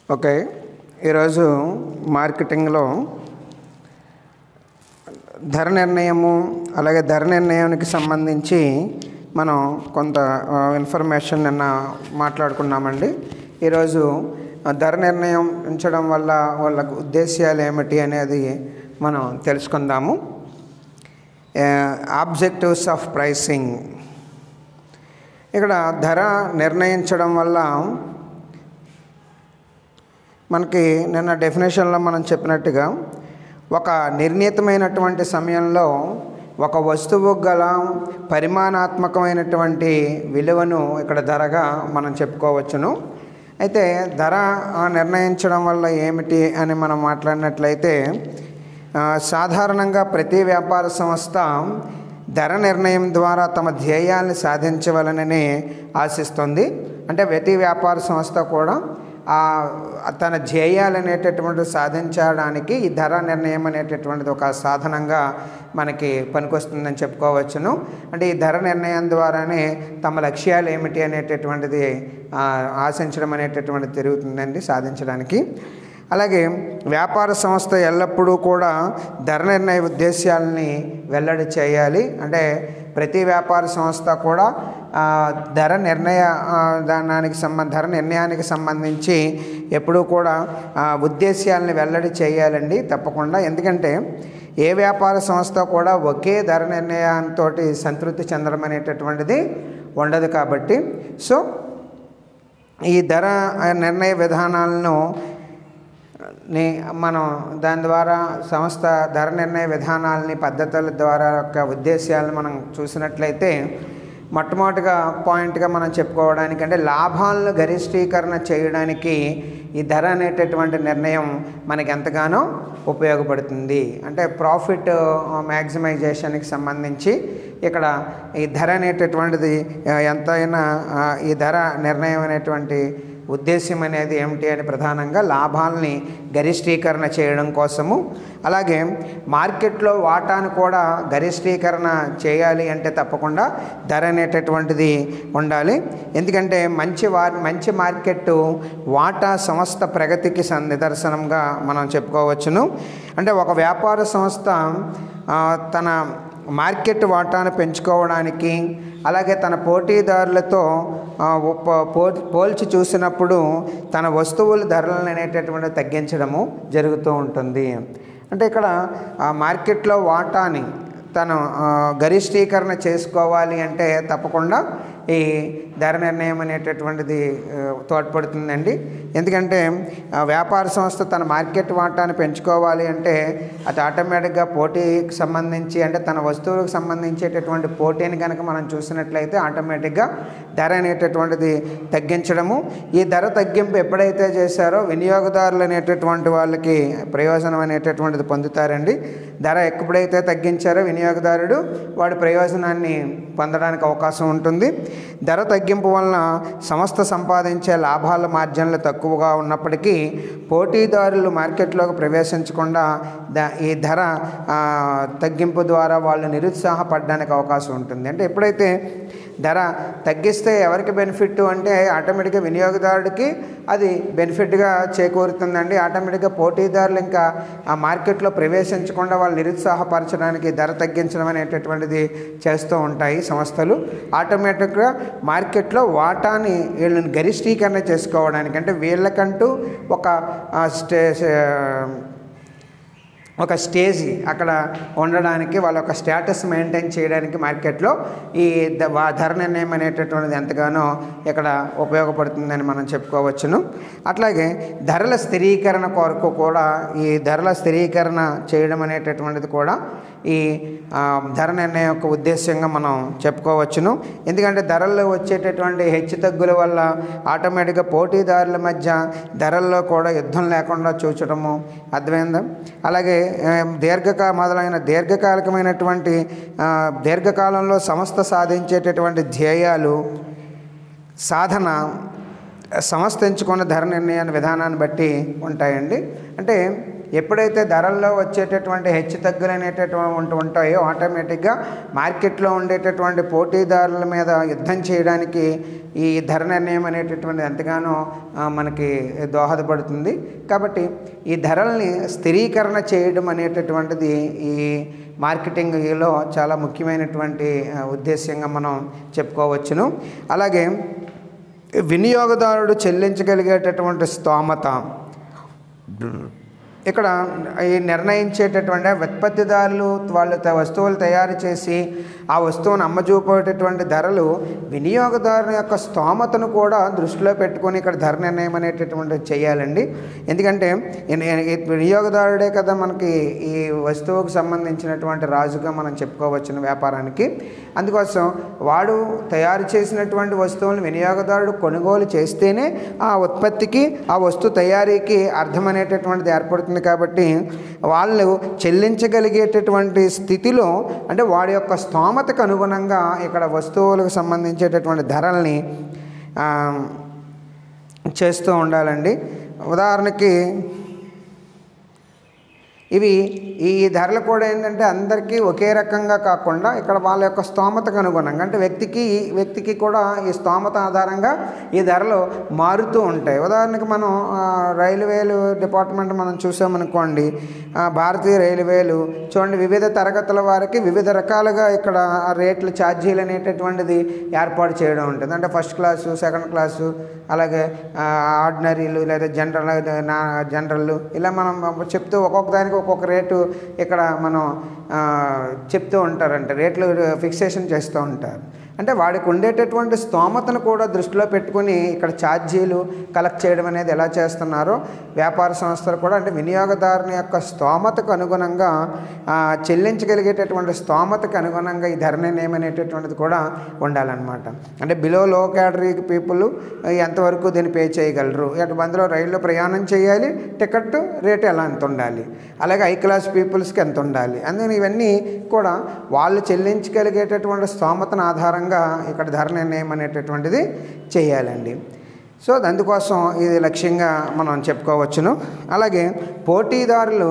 Okay ఈరోజు మార్కెటింగ్లో ధర నిర్ణయము అలాగే ధర నిర్ణయానికి సంబంధించి మనం కొంత ఆ, ఇన్ఫర్మేషన్ నిన్న మాట్లాడుకున్నామండి ఈరోజు ఆ, ధర నిర్ణయం ఉంచడం వల్ల వాళ్ళ ఉద్దేశ్యాలు ఏమిటి అనేది మనం తెలుసుకుందాము ఆబ్జెక్టివ్స్ ఆఫ్ ప్రైసింగ్ ఇక్కడ ధర నిర్ణయించడం వల్ల మనకి నిన్న డెఫినేషన్లో మనం చెప్పినట్టుగా ఒక నిర్ణీతమైనటువంటి సమయంలో ఒక వస్తువు గల పరిమాణాత్మకమైనటువంటి విలువను ఇక్కడ ధరగా మనం చెప్పుకోవచ్చును అయితే ధర ఆ, నిర్ణయించడం వల్ల ఏమిటి అని మనం మాట్లాడినట్లయితే ఆ, సాధారణంగా ప్రతి వ్యాపార సంస్థ ధర నిర్ణయం ద్వారా తమ ధ్యేయాన్ని సాధించవలనని ఆశిస్తుంది అంటే ప్రతి వ్యాపార సంస్థ కూడా ఆ తన ధ్యేయాలు అనేటటువంటి సాధించడానికి ఈ ధర నిర్ణయం అనేటటువంటిది ఒక సాధనంగా మనకి పనికొస్తుందని చెప్పుకోవచ్చును అంటే ఈ ధర నిర్ణయం ద్వారానే తమ లక్ష్యాలు ఏమిటి అనేటటువంటిది ఆ, ఆశించడం అనేటటువంటిది తిరుగుతుందండి సాధించడానికి అలాగే వ్యాపార సంస్థ ఎల్లప్పుడూ కూడా ధర నిర్ణయ ఉద్దేశాలని వెల్లడి చేయాలి అంటే ప్రతి వ్యాపార సంస్థ కూడా ఆ, ధర నిర్ణయ ఆ, దానికి సంబంధ ధర నిర్ణయానికి సంబంధించి ఎప్పుడూ కూడా ఆ, ఉద్దేశ్యాలని వెల్లడి చేయాలండి తప్పకుండా ఎందుకంటే ఏ వ్యాపార సంస్థ కూడా ఒకే ధర నిర్ణయంతో సంతృప్తి చెందడం అనేటటువంటిది ఉండదు కాబట్టి సో ఈ ధర నిర్ణయ విధానాలను ని మనం దాని ద్వారా సంస్థ ధర నిర్ణయ విధానాలని పద్ధతుల ద్వారా యొక్క ఉద్దేశాలను మనం చూసినట్లయితే మొట్టమొదటిగా పాయింట్గా మనం చెప్పుకోవడానికి అంటే లాభాలను గరిష్టీకరణ చేయడానికి ఈ ధర అనేటటువంటి నిర్ణయం మనకి ఎంతగానో ఉపయోగపడుతుంది అంటే ప్రాఫిట్ మ్యాక్సిమైజేషన్కి సంబంధించి ఇక్కడ ఈ ధర అనేటటువంటిది ఆ, ఎంతైనా ఆ, ఈ ధర నిర్ణయం అనేటువంటి ఉద్దేశ్యం అనేది ఏమిటి అని ప్రధానంగా లాభాలని గరిష్టీకరణ చేయడం కోసము అలాగే మార్కెట్లో వాటాను కూడా గరిష్టీకరణ చేయాలి అంటే తప్పకుండా ధర అనేటటువంటిది ఉండాలి ఎందుకంటే మంచి వా మంచి మార్కెట్ వాటా సంస్థ ప్రగతికి సం- నిదర్శనంగా మనం చెప్పుకోవచ్చును అంటే ఒక వ్యాపార సంస్థ ఆ, తన మార్కెట్ వాటాను పెంచుకోవడానికి అలాగే తన పోటీదారులతో ఆ, ఉప- పో- పోల్చి చూసినప్పుడు తన వస్తువుల ధరలను అనేటటువంటి తగ్గించడము జరుగుతూ ఉంటుంది అంటే ఇక్కడ ఆ మార్కెట్లో వాటాని తను ఆ, గరిష్టీకరణ చేసుకోవాలి అంటే తప్పకుండా ఈ ధర నిర్ణయం అనేటటువంటిది ఆ, తోడ్పడుతుందండి ఎందుకంటే ఆ, వ్యాపార సంస్థ తన మార్కెట్ వాటాను పెంచుకోవాలి అంటే అది ఆటోమేటిక్గా పోటీకి సంబంధించి అంటే తన వస్తువులకు సంబంధించేటటువంటి పోటీని కనుక మనం చూసినట్లయితే ఆటోమేటిక్గా ధర అనేటటువంటిది తగ్గించడము ఈ ధర తగ్గింపు ఎప్పుడైతే చేశారో వినియోగదారులు అనేటటువంటి వాళ్ళకి ప్రయోజనం అనేటటువంటిది పొందుతారండి ధర ఎప్పుడైతే తగ్గించారో వినియోగదారుడు వాడి ప్రయోజనాన్ని పొందడానికి అవకాశం ఉంటుంది ధర తగ్గింపు వలన సంస్థ సంపాదించే లాభాల మార్జిన్లు తక్కువగా ఉన్నప్పటికీ పోటీదారులు మార్కెట్లోకి ప్రవేశించకుండా ద ఈ ధర ఆ, తగ్గింపు ద్వారా వాళ్ళు నిరుత్సాహపడడానికి అవకాశం ఉంటుంది అంటే ఎప్పుడైతే ధర తగ్గిస్తే ఎవరికి బెనిఫిట్ అంటే ఆటోమేటిక్గా వినియోగదారుడికి అది బెనిఫిట్గా చేకూరుతుందండి ఆటోమేటిక్గా పోటీదారులు ఇంకా ఆ మార్కెట్లో ప్రవేశించకుండా వాళ్ళు నిరుత్సాహపరచడానికి ధర తగ్గించడం అనేటటువంటిది చేస్తూ ఉంటాయి సంస్థలు ఆటోమేటిక్గా మార్కెట్లో వాటాని వీళ్ళని గరిష్టీకరణ చేసుకోవడానికి అంటే వీళ్ళకంటూ ఒక ఆ, స్టే ఒక స్టేజ్ అక్కడ ఉండడానికి వాళ్ళ ఒక స్టేటస్ మెయింటైన్ చేయడానికి మార్కెట్లో ఈ ద- వా- ధర నిర్ణయం అనేటటువంటిది ఎంతగానో ఇక్కడ ఉపయోగపడుతుందని మనం చెప్పుకోవచ్చును అట్లాగే ధరల స్థిరీకరణ కొరకు కూడా ఈ ధరల స్థిరీకరణ చేయడం అనేటటువంటిది కూడా ఈ ఆ, ధర నిర్ణయం యొక్క ఉద్దేశ్యంగా మనం చెప్పుకోవచ్చును ఎందుకంటే ధరల్లో వచ్చేటటువంటి హెచ్చు తగ్గుల వల్ల ఆటోమేటిక్గా పోటీదారుల మధ్య ధరల్లో కూడా యుద్ధం లేకుండా చూచడము అర్థమైందా అలాగే ఆ, దీర్ఘకాల మొదలైన దీర్ఘకాలికమైనటువంటి ఆ, దీర్ఘకాలంలో సంస్థ సాధించేటటువంటి ధ్యేయాలు సాధన సంస్థ ఎంచుకున్న ధర నిర్ణయాన్ని విధానాన్ని బట్టి ఉంటాయండి అంటే ఎప్పుడైతే ధరల్లో వచ్చేటటువంటి హెచ్చు తగ్గులు అనేటటువంటి ఉంటాయో ఆటోమేటిక్గా మార్కెట్లో ఉండేటటువంటి పోటీదారుల మీద యుద్ధం చేయడానికి ఈ ధర నిర్ణయం అనేటటువంటిది ఎంతగానో ఆ, మనకి దోహదపడుతుంది కాబట్టి ఈ ధరల్ని స్థిరీకరణ చేయడం అనేటటువంటిది ఈ మార్కెటింగ్లో చాలా ముఖ్యమైనటువంటి ఆ, ఉద్దేశ్యంగా మనం చెప్పుకోవచ్చును అలాగే వినియోగదారుడు చెల్లించగలిగేటటువంటి స్తోమత ఇక్కడ ఈ నిర్ణయించేటటువంటి ఉత్పత్తిదారులు వాళ్ళు త- వస్తువులు తయారు చేసి ఆ వస్తువును అమ్మజూపేటటువంటి ధరలు వినియోగదారుని యొక్క స్తోమతను కూడా దృష్టిలో పెట్టుకొని ఇక్కడ ధర నిర్ణయం అనేటటువంటిది చేయాలండి ఎందుకంటే ఈ- ఈ వినియోగదారుడే కదా మనకి ఈ వస్తువుకు సంబంధించినటువంటి రాజుగా మనం చెప్పుకోవచ్చును వ్యాపారానికి అందుకోసం వాడు తయారు చేసినటువంటి వస్తువులను వినియోగదారుడు కొనుగోలు చేస్తేనే ఆ ఉత్పత్తికి ఆ వస్తువు తయారీకి అర్థం అనేటటువంటిది ఏర్పడుతుంది కాబట్టి వాళ్ళు చెల్లించగలిగేటటువంటి స్థితిలో అంటే వాడి యొక్క స్తోమతకు అనుగుణంగా ఇక్కడ వస్తువులకు సంబంధించేటటువంటి ధరల్ని ఆ, చేస్తూ ఉండాలండి ఉదాహరణకి ఇవి ఈ ధరలు కూడా ఏంటంటే అందరికీ ఒకే రకంగా కాకుండా ఇక్కడ వాళ్ళ యొక్క స్తోమతకు అనుగుణంగా అంటే వ్యక్తికి వ్యక్తికి కూడా ఈ స్తోమత ఆధారంగా ఈ ధరలు మారుతూ ఉంటాయి ఉదాహరణకి మనం ఆ, రైల్వేలు డిపార్ట్మెంట్ మనం చూసామనుకోండి ఆ, భారతీయ రైల్వేలు చూడండి వివిధ తరగతుల వారికి వివిధ రకాలుగా ఇక్కడ ఆ రేట్లు ఛార్జీలు అనేటటువంటిది ఏర్పాటు చేయడం ఉంటుంది అంటే ఫస్ట్ క్లాసు సెకండ్ క్లాసు అలాగే ఆ, ఆర్డినరీలు లేదా జనరల్ నా జనరల్ ఇలా మనం చెప్తూ ఒక్కొక్క దానికి ఒక్కొక్క రేటు ఇక్కడ మనం ఆ, చెప్తూ ఉంటారంట రేట్లు ఫిక్సేషన్ చేస్తూ ఉంటారు అంటే వాడికి ఉండేటటువంటి స్తోమతను కూడా దృష్టిలో పెట్టుకుని ఇక్కడ ఛార్జీలు కలెక్ట్ చేయడం అనేది ఎలా చేస్తున్నారో వ్యాపార సంస్థలు కూడా అంటే వినియోగదారుని యొక్క స్తోమతకు అనుగుణంగా ఆ, చెల్లించగలిగేటటువంటి స్తోమతకు అనుగుణంగా ఈ ధర నిర్ణయం అనేటటువంటిది కూడా ఉండాలన్నమాట అంటే బిలో లో కేటరీ పీపుల్ ఎంతవరకు దీన్ని పే చేయగలరు అటు అందులో రైల్లో ప్రయాణం చేయాలి టికెట్ రేటు ఎలా ఎంత ఉండాలి అలాగే హై క్లాస్ పీపుల్స్కి ఎంత ఉండాలి అందుకని ఇవన్నీ కూడా వాళ్ళు చెల్లించగలిగేటటువంటి స్తోమతను ఆధారంగా ఇక్కడ ధర నిర్ణయం అనేటటువంటిది చేయాలండి సో అందుకోసం ఇది లక్ష్యంగా మనం చెప్పుకోవచ్చును అలాగే పోటీదారులు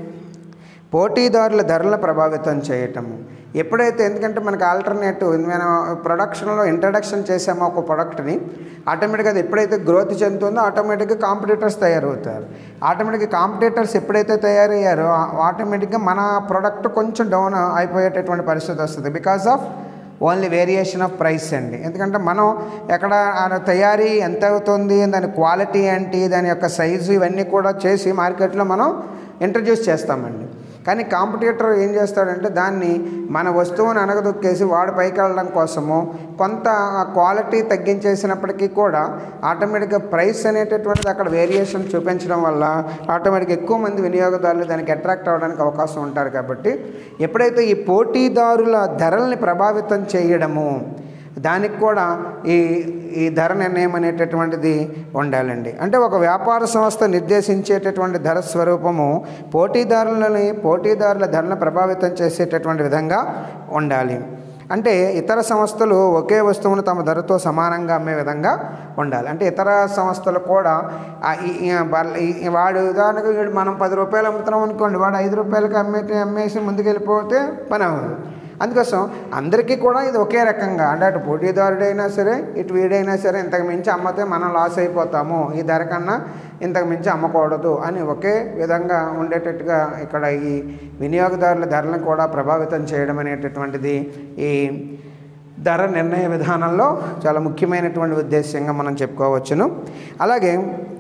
పోటీదారుల ధరలను ప్రభావితం చేయటము ఎప్పుడైతే ఎందుకంటే మనకి ఆల్టర్నేటివ్ మనం ప్రొడక్షన్లో ఇంట్రడక్షన్ చేసామో ఒక ప్రొడక్ట్ని ఆటోమేటిక్గా అది ఎప్పుడైతే గ్రోత్ చెందుతుందో ఆటోమేటిక్గా కాంపిటీటర్స్ తయారవుతారు ఆటోమేటిక్గా కాంపిటీటర్స్ ఎప్పుడైతే తయారయ్యారో ఆటోమేటిక్గా మన ప్రొడక్ట్ కొంచెం డౌన్ అయిపోయేటటువంటి పరిస్థితి వస్తుంది because of only variation of price అండి ఎందుకంటే మనం ఎక్కడ ఆ తయారీ ఎంత అవుతుంది దాని క్వాలిటీ ఏంటి దాని యొక్క సైజు ఇవన్నీ కూడా చేసి మార్కెట్లో మనం ఇంట్రడ్యూస్ చేస్తామండి కానీ కాంపిటీటర్ ఏం చేస్తాడంటే దాన్ని మన వస్తువుని అనగదొక్కేసి వాడు పైకి వెళ్ళడం కోసము కొంత క్వాలిటీ తగ్గించేసినప్పటికీ కూడా ఆటోమేటిక్గా ప్రైస్ అనేటటువంటిది అక్కడ వేరియేషన్ చూపించడం వల్ల ఆటోమేటిక్గా ఎక్కువ మంది వినియోగదారులు దానికి అట్రాక్ట్ అవ్వడానికి అవకాశం ఉంటారు కాబట్టి ఎప్పుడైతే ఈ పోటీదారుల ధరల్ని ప్రభావితం చేయడము దానికి కూడా ఈ ఈ ధర నిర్ణయం అనేటటువంటిది ఉండాలండి అంటే ఒక వ్యాపార సంస్థ నిర్దేశించేటటువంటి ధర స్వరూపము పోటీదారులని పోటీదారుల ధరలను ప్రభావితం చేసేటటువంటి విధంగా ఉండాలి అంటే ఇతర సంస్థలు ఒకే వస్తువును తమ ధరతో సమానంగా అమ్మే విధంగా ఉండాలి అంటే ఇతర సంస్థలు కూడా ఆ ఈ- ఈ బల్ల- ఈ- వాడు ఉదాహరణకు వీడు మనం పది రూపాయలు అమ్ముతున్నాం అనుకోండి వాడు ఐదు రూపాయలకి అమ్మే అమ్మేసి ముందుకెళ్ళిపోతే పని అవ్వదు అందుకోసం అందరికీ కూడా ఇది ఒకే రకంగా అంటే అటు పోటీదారుడైనా సరే ఇటు వీడైనా సరే ఇంతకు మించి అమ్మితే మనం లాస్ అయిపోతాము ఈ ధర కన్నా ఇంతకు మించి అమ్మకూడదు అని ఒకే విధంగా ఉండేటట్టుగా ఇక్కడ ఈ వినియోగదారుల ధరలను కూడా ప్రభావితం చేయడం అనేటటువంటిది ఈ ధర నిర్ణయ విధానంలో చాలా ముఖ్యమైనటువంటి ఉద్దేశ్యంగా మనం చెప్పుకోవచ్చును అలాగే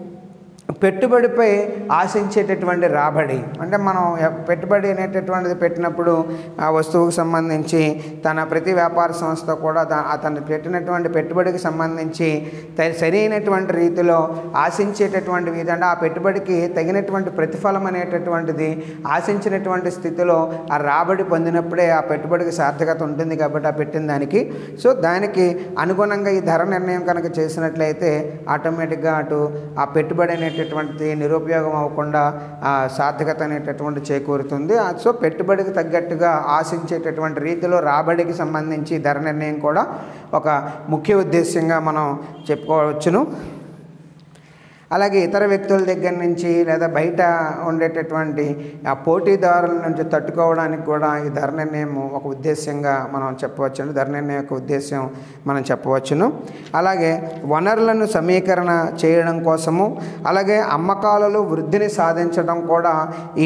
పెట్టుబడిపై ఆశించేటటువంటి రాబడి అంటే మనం ఎ- పెట్టుబడి అనేటటువంటిది పెట్టినప్పుడు ఆ వస్తువుకు సంబంధించి తన ప్రతి వ్యాపార సంస్థ కూడా దా- అతను పెట్టినటువంటి పెట్టుబడికి సంబంధించి త- సరైనటువంటి రీతిలో ఆశించేటటువంటి విధంగా ఆ పెట్టుబడికి తగినటువంటి ప్రతిఫలం అనేటటువంటిది ఆశించినటువంటి స్థితిలో ఆ రాబడి పొందినప్పుడే ఆ పెట్టుబడికి సార్థకత ఉంటుంది కాబట్టి ఆ పెట్టిన దానికి సో దానికి అనుగుణంగా ఈ ధర నిర్ణయం కనుక చేసినట్లయితే ఆటోమేటిక్గా అటు ఆ పెట్టుబడి అనేటటువంటిది నిరుపయోగం అవ్వకుండా ఆ సార్థకత అనేటటువంటి చేకూరుతుంది ఆ- సో పెట్టుబడికి తగ్గట్టుగా ఆశించేటటువంటి రీతిలో రాబడికి సంబంధించి ధర నిర్ణయం కూడా ఒక ముఖ్య ఉద్దేశ్యంగా మనం చెప్పుకోవచ్చును అలాగే ఇతర వ్యక్తుల దగ్గర నుంచి లేదా బయట ఉండేటటువంటి ఆ పోటీదారుల నుంచి తట్టుకోవడానికి కూడా ఈ ధర నిర్ణయం ఒక ఉద్దేశ్యంగా మనం చెప్పవచ్చును ధర నిర్ణయం యొక్క ఉద్దేశం మనం చెప్పవచ్చును అలాగే వనరులను సమీకరణ చేయడం కోసము అలాగే అమ్మకాలలో వృద్ధిని సాధించడం కూడా ఈ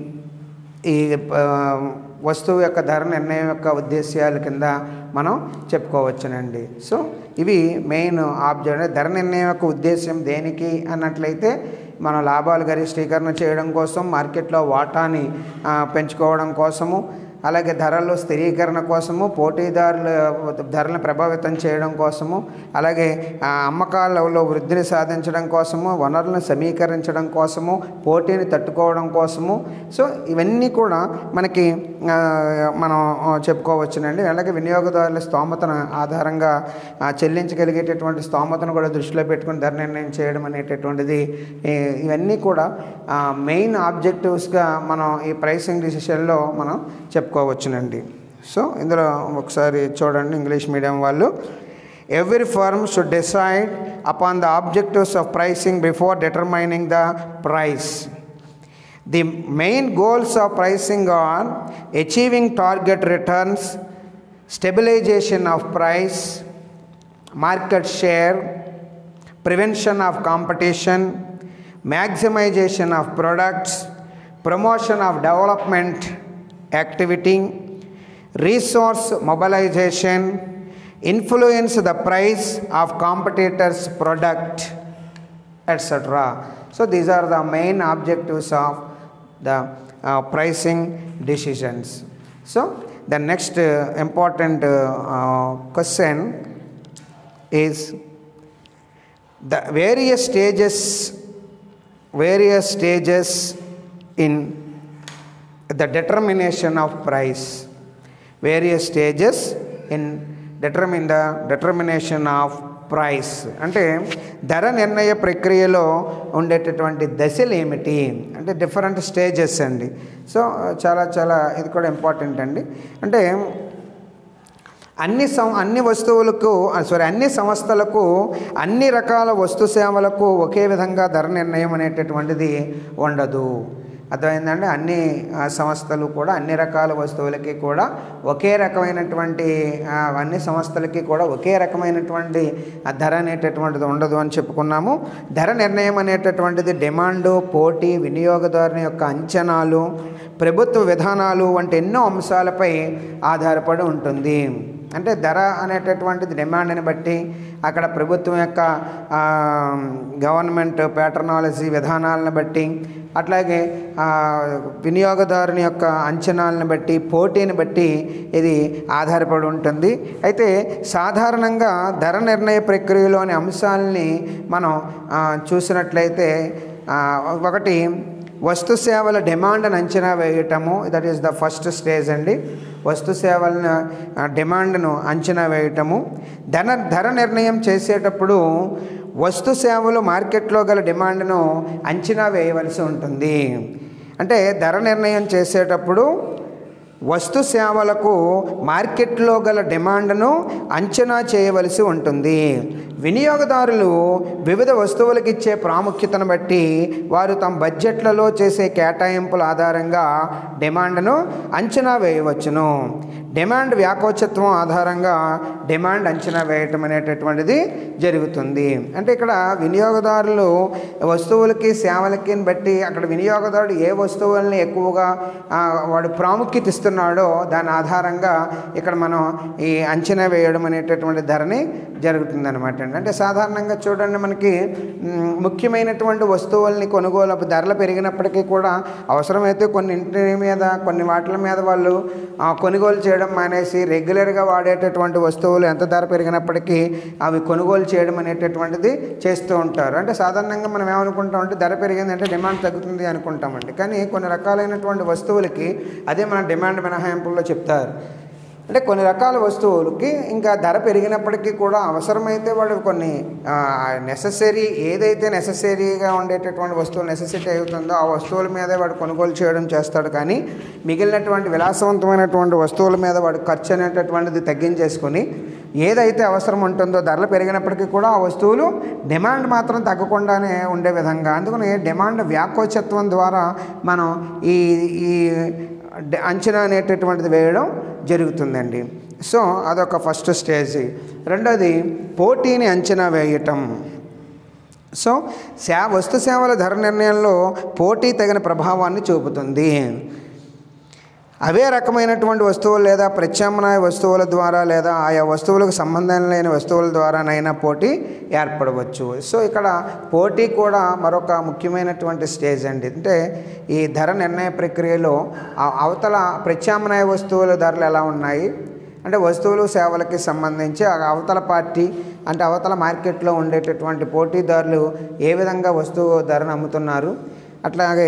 ఈ ఆ, వస్తువు యొక్క ధర నిర్ణయం యొక్క ఉద్దేశ్యాల కింద మనం చెప్పుకోవచ్చునండి సో ఇవి మెయిన్ ఆబ్జెక్ట్ ధర నిర్ణయం యొక్క ఉద్దేశం దేనికి అన్నట్లయితే మనం లాభాలు గరిష్టీకరణ చేయడం కోసం మార్కెట్లో వాటాని ఆ, పెంచుకోవడం కోసము అలాగే ధరలు స్థిరీకరణ కోసము పోటీదారుల ధరలను ప్రభావితం చేయడం కోసము అలాగే ఆ, అమ్మకాలలో వృద్ధిని సాధించడం కోసము వనరులను సమీకరించడం కోసము పోటీని తట్టుకోవడం కోసము సో ఇవన్నీ కూడా మనకి ఆ, మనం ఆ, చెప్పుకోవచ్చునండి అలాగే వినియోగదారుల స్తోమతను ఆధారంగా ఆ, చెల్లించగలిగేటటువంటి స్తోమతను కూడా దృష్టిలో పెట్టుకుని ధర నిర్ణయం చేయడం అనేటటువంటిది ఈ, ఇవన్నీ కూడా మెయిన్ ఆబ్జెక్టివ్స్గా మనం ఈ ప్రైసింగ్ డిసిషన్లో మనం చెప్పుకోవచ్చునండి సో ఇందులో ఒకసారి చూడండి ఇంగ్లీష్ మీడియం వాళ్ళు every firm should decide upon the objectives of pricing before determining the price The main goals of pricing are achieving target returns, stabilization of price, market share, prevention of competition, maximization of products, promotion of development activity, resource mobilization, influence the price of competitors' product, etc. So these are the main objectives of the uh, pricing decisions. So the next uh, important uh, uh, question is the various stages, various stages in the determination of price. Various stages in determine the determination of price అంటే ధర నిర్ణయ ప్రక్రియలో ఉండేటటువంటి దశలు ఏమిటి అంటే different stages అండి so చాలా చాలా ఇది కూడా ఇంపార్టెంట్ అండి అంటే అన్ని సం అన్ని వస్తువులకు సారీ అన్ని సంస్థలకు అన్ని రకాల వస్తు సేవలకు ఒకే విధంగా ధర నిర్ణయం అనేటటువంటిది ఉండదు అర్థమైందండి అన్ని ఆ, సంస్థలు కూడా అన్ని రకాల వస్తువులకి కూడా ఒకే రకమైనటువంటి ఆ, అన్ని సంస్థలకి కూడా ఒకే రకమైనటువంటి ఆ ధర అనేటటువంటిది ఉండదు అని చెప్పుకున్నాము ధర నిర్ణయం అనేటటువంటిది డిమాండు పోటీ వినియోగదారుని యొక్క అంచనాలు ప్రభుత్వ విధానాలు వంటి ఎన్నో అంశాలపై ఆధారపడి ఉంటుంది అంటే ధర అనేటటువంటిది డిమాండ్ని బట్టి అక్కడ ప్రభుత్వం యొక్క ఆ, గవర్నమెంట్ ప్యాటర్నాలజీ విధానాలను బట్టి అట్లాగే ఆ, వినియోగదారుని యొక్క అంచనాలను బట్టి పోటీని బట్టి ఇది ఆధారపడి ఉంటుంది అయితే సాధారణంగా ధర నిర్ణయ ప్రక్రియలోని అంశాలని మనం ఆ, చూసినట్లయితే ఆ, ఒకటి వస్తు సేవల డిమాండ్ని అంచనా వేయటము that is the first stage అండి వస్తు సేవల డిమాండ్ను అంచనా వేయటము ధన ధర నిర్ణయం చేసేటప్పుడు వస్తు సేవలు మార్కెట్లో గల డిమాండ్ను అంచనా వేయవలసి ఉంటుంది అంటే ధర నిర్ణయం చేసేటప్పుడు వస్తు సేవలకు మార్కెట్లో గల డిమాండ్ను అంచనా చేయవలసి ఉంటుంది వినియోగదారులు వివిధ వస్తువులకు ఇచ్చే ప్రాముఖ్యతను బట్టి వారు తమ బడ్జెట్లలో చేసే కేటాయింపుల ఆధారంగా డిమాండ్ను అంచనా వేయవచ్చును డిమాండ్ వ్యాకోచత్వం ఆధారంగా డిమాండ్ అంచనా వేయటం అనేటటువంటిది జరుగుతుంది అంటే ఇక్కడ వినియోగదారులు వస్తువులకి సేవలకి బట్టి అక్కడ వినియోగదారుడు ఏ వస్తువుల్ని ఎక్కువగా ఆ, వాడు ప్రాముఖ్యత ఇస్తున్నాడో దాని ఆధారంగా ఇక్కడ మనం ఈ అంచనా వేయడం అనేటటువంటి ధరని జరుగుతుంది అనమాట అండి అంటే సాధారణంగా చూడండి మనకి మ్, ముఖ్యమైనటువంటి వస్తువుల్ని కొనుగోలు ధరలు పెరిగినప్పటికీ కూడా అవసరమైతే కొన్ని ఇంటి మీద కొన్ని వాటిల మీద వాళ్ళు ఆ, కొనుగోలు చేయడం మానేసి రెగ్యులర్గా వాడేటటువంటి వస్తువులు ఎంత ధర పెరిగినప్పటికీ అవి కొనుగోలు చేయడం అనేటటువంటిది చేస్తూ ఉంటారు అంటే సాధారణంగా మనం ఏమనుకుంటామంటే ధర పెరిగిందంటే డిమాండ్ తగ్గుతుంది అనుకుంటామండి కానీ కొన్ని రకాలైనటువంటి వస్తువులకి అదే మన డిమాండ్ మినహాయింపుల్లో చెప్తారు అంటే కొన్ని రకాల వస్తువులకి ఇంకా ధర పెరిగినప్పటికీ కూడా అవసరమైతే వాడు కొన్ని నెససరీ ఏదైతే నెససరీగా ఉండేటటువంటి వస్తువులు నెససిటీ అవుతుందో ఆ వస్తువుల మీదే వాడు కొనుగోలు చేయడం చేస్తాడు కానీ మిగిలినటువంటి విలాసవంతమైనటువంటి వస్తువుల మీద వాడు ఖర్చు అనేటటువంటిది తగ్గించేసుకొని ఏదైతే అవసరం ఉంటుందో ధరలు పెరిగినప్పటికీ కూడా ఆ వస్తువులు డిమాండ్ మాత్రం తగ్గకుండానే ఉండే విధంగా అందుకని డిమాండ్ వ్యాకోచత్వం ద్వారా మనం ఈ ఈ డ- అంచనా అనేటటువంటిది వేయడం జరుగుతుందండి సో అదొక ఫస్ట్ స్టేజ్ రెండోది పోటీని అంచనా వేయటం సో సే వస్తు సేవల ధర నిర్ణయంలో పోటీ తగిన ప్రభావాన్ని చూపుతుంది అవే రకమైనటువంటి వస్తువులు లేదా ప్రత్యామ్నాయ వస్తువుల ద్వారా లేదా ఆయా వస్తువులకు సంబంధం లేని వస్తువుల ద్వారానైనా పోటీ ఏర్పడవచ్చు సో ఇక్కడ పోటీ కూడా మరొక ముఖ్యమైనటువంటి స్టేజ్ అండి అంటే ఈ ధర నిర్ణయ ప్రక్రియలో ఆ అవతల ప్రత్యామ్నాయ వస్తువుల ధరలు ఎలా ఉన్నాయి అంటే వస్తువులు సేవలకి సంబంధించి ఆ అవతల పార్టీ అంటే అవతల మార్కెట్లో ఉండేటటువంటి పోటీదారులు ఏ విధంగా వస్తువు ధరను అమ్ముతున్నారు అట్లాగే